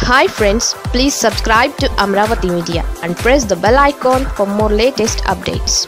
hi friends please subscribe to Amaravati media and press the bell icon for more latest updates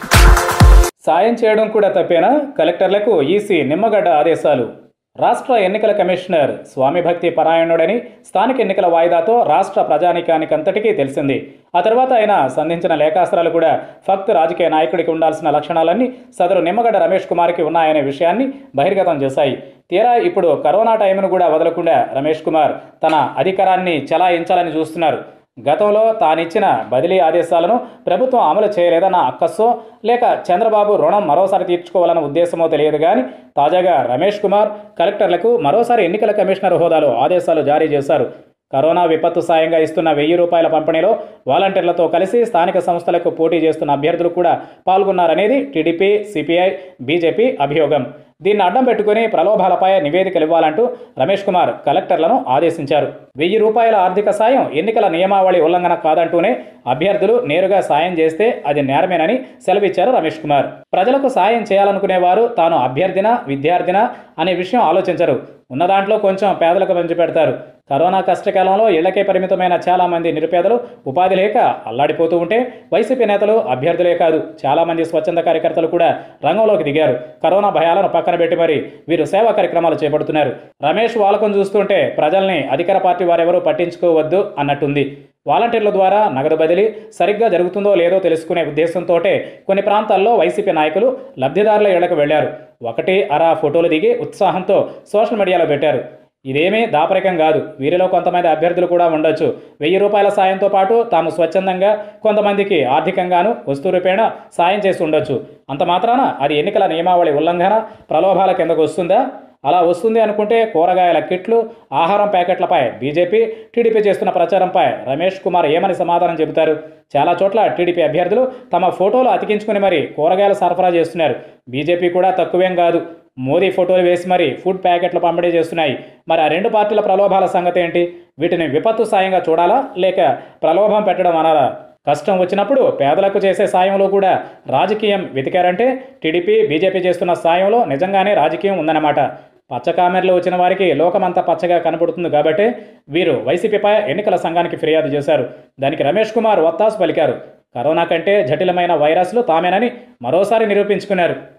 సాయం చేయడం కూడా తప్పేనా కలెక్టర్లకు EC Nimmagadda ఆదేశాలు రాష్ట్ర ఎన్నికల కమిషనర్ స్వామి భక్తి పరాయణుడని స్థానిక ఎన్నికల వాయిదాతో రాష్ట్ర ప్రజానీకానికంతటికీ తెలిసింది ఆ తర్వాత ఆయన సంధించిన లేఖాస్త్రాలు కూడా ఫక్త్ రాజకీయ నాయకుడికి ఉండాల్సిన లక్షణాలన్నీ సదరు నిమ్మగడ్డ రమేష్ కుమార్కి ఉన్నాయనే విషయాన్ని బహిర్గతం చేశాయి తీరా ఇప్పుడు కరోనా టైంను కూడా వదలకుండా రమేష్ కుమార్ తన అధికారాన్ని చెలాయించాలని చూస్తున్నారు గతంలో తానిచ్చిన బదిలీ ఆదేశాలను ప్రభుత్వం అమలు చేయలేదన్న అక్కస్సో లేక చంద్రబాబు రుణం మరోసారి తీర్చుకోవాలన్న ఉద్దేశమో తెలియదు కానీ తాజాగా రమేష్ కుమార్ కలెక్టర్లకు మరోసారి ఎన్నికల కమిషనర్ హోదాలో ఆదేశాలు జారీ చేశారు కరోనా విపత్తు సాయంగా ఇస్తున్న వెయ్యి రూపాయల పంపిణీలో వాలంటీర్లతో కలిసి స్థానిక సంస్థలకు పోటీ చేస్తున్న అభ్యర్థులు కూడా పాల్గొన్నారనేది టీడీపీ సిపిఐ బీజేపీ అభియోగం దీన్ని అడ్డం పెట్టుకుని ప్రలోభాలపై నివేదికలు ఇవ్వాలంటూ రమేష్ కుమార్ కలెక్టర్లను ఆదేశించారు వెయ్యి రూపాయల ఆర్థిక సాయం ఎన్నికల నియమావళి ఉల్లంఘన కాదంటూనే అభ్యర్థులు నేరుగా సాయం చేస్తే అది నేరమేనని సెలవిచ్చారు రమేష్ కుమార్ ప్రజలకు సాయం చేయాలనుకునేవారు తాను అభ్యర్థిన విద్యార్థిన అనే విషయం ఆలోచించరు ఉన్న దాంట్లో కొంచెం పేదలకు పంచిపెడతారు కరోనా కష్టకాలంలో ఇళ్లకే పరిమితమైన చాలామంది నిరుపేదలు ఉపాధి లేక అల్లాడిపోతూ ఉంటే వైసీపీ నేతలు అభ్యర్థులే కాదు చాలామంది స్వచ్ఛంద కార్యకర్తలు కూడా రంగంలోకి దిగారు కరోనా భయాలను పక్కన పెట్టి మరి వీరు సేవా కార్యక్రమాలు చేపడుతున్నారు రమేష్ వాలకం చూస్తుంటే ప్రజల్ని అధికార పార్టీ వారెవరూ పట్టించుకోవద్దు అన్నట్టుంది వాలంటీర్ల ద్వారా నగదు బదిలీ సరిగ్గా జరుగుతుందో లేదో తెలుసుకునే ఉద్దేశంతోటే కొన్ని ప్రాంతాల్లో వైసీపీ నాయకులు లబ్ధిదారుల ఇళ్లకు వెళ్లారు ఒకటి అరా ఫోటోలు దిగి ఉత్సాహంతో సోషల్ మీడియాలో పెట్టారు ఇదేమీ దాపరికం కాదు వీరిలో కొంతమంది అభ్యర్థులు కూడా ఉండొచ్చు వెయ్యి రూపాయల సాయంతో పాటు తాము స్వచ్ఛందంగా కొంతమందికి ఆర్థికంగాను వస్తు రూపేణ సాయం చేసి ఉండొచ్చు అంత మాత్రాన అది ఎన్నికల నియమావళి ఉల్లంఘన ప్రలోభాల కిందకు వస్తుందా అలా వస్తుంది అనుకుంటే కూరగాయల కిట్లు ఆహారం ప్యాకెట్లపై బీజేపీ టీడీపీ చేస్తున్న ప్రచారంపై రమేష్ కుమార్ ఏమని సమాధానం చెబుతారు చాలా చోట్ల టీడీపీ అభ్యర్థులు తమ ఫోటోలు అతికించుకుని మరి కూరగాయలు సరఫరా చేస్తున్నారు బీజేపీ కూడా తక్కువేం కాదు మోదీ ఫోటోలు వేసి మరి ఫుడ్ ప్యాకెట్లు పంపిణీ చేస్తున్నాయి మరి ఆ రెండు పార్టీల ప్రలోభాల సంగతి ఏంటి వీటిని విపత్తు సాయంగా చూడాలా లేక ప్రలోభం పెట్టడం అనాలా కష్టం వచ్చినప్పుడు పేదలకు చేసే సాయంలో కూడా రాజకీయం వెతికారంటే టీడీపీ బీజేపీ చేస్తున్న సాయంలో నిజంగానే రాజకీయం ఉందన్నమాట పచ్చ కామెర్లు వచ్చిన వారికి లోకమంతా పచ్చగా కనబడుతుంది కాబట్టి వీరు వైసీపీపై ఎన్నికల సంఘానికి ఫిర్యాదు చేశారు దానికి రమేష్ కుమార్ వత్తాసు పలికారు కరోనా కంటే జటిలమైన వైరస్లు తామేనని మరోసారి నిరూపించుకున్నారు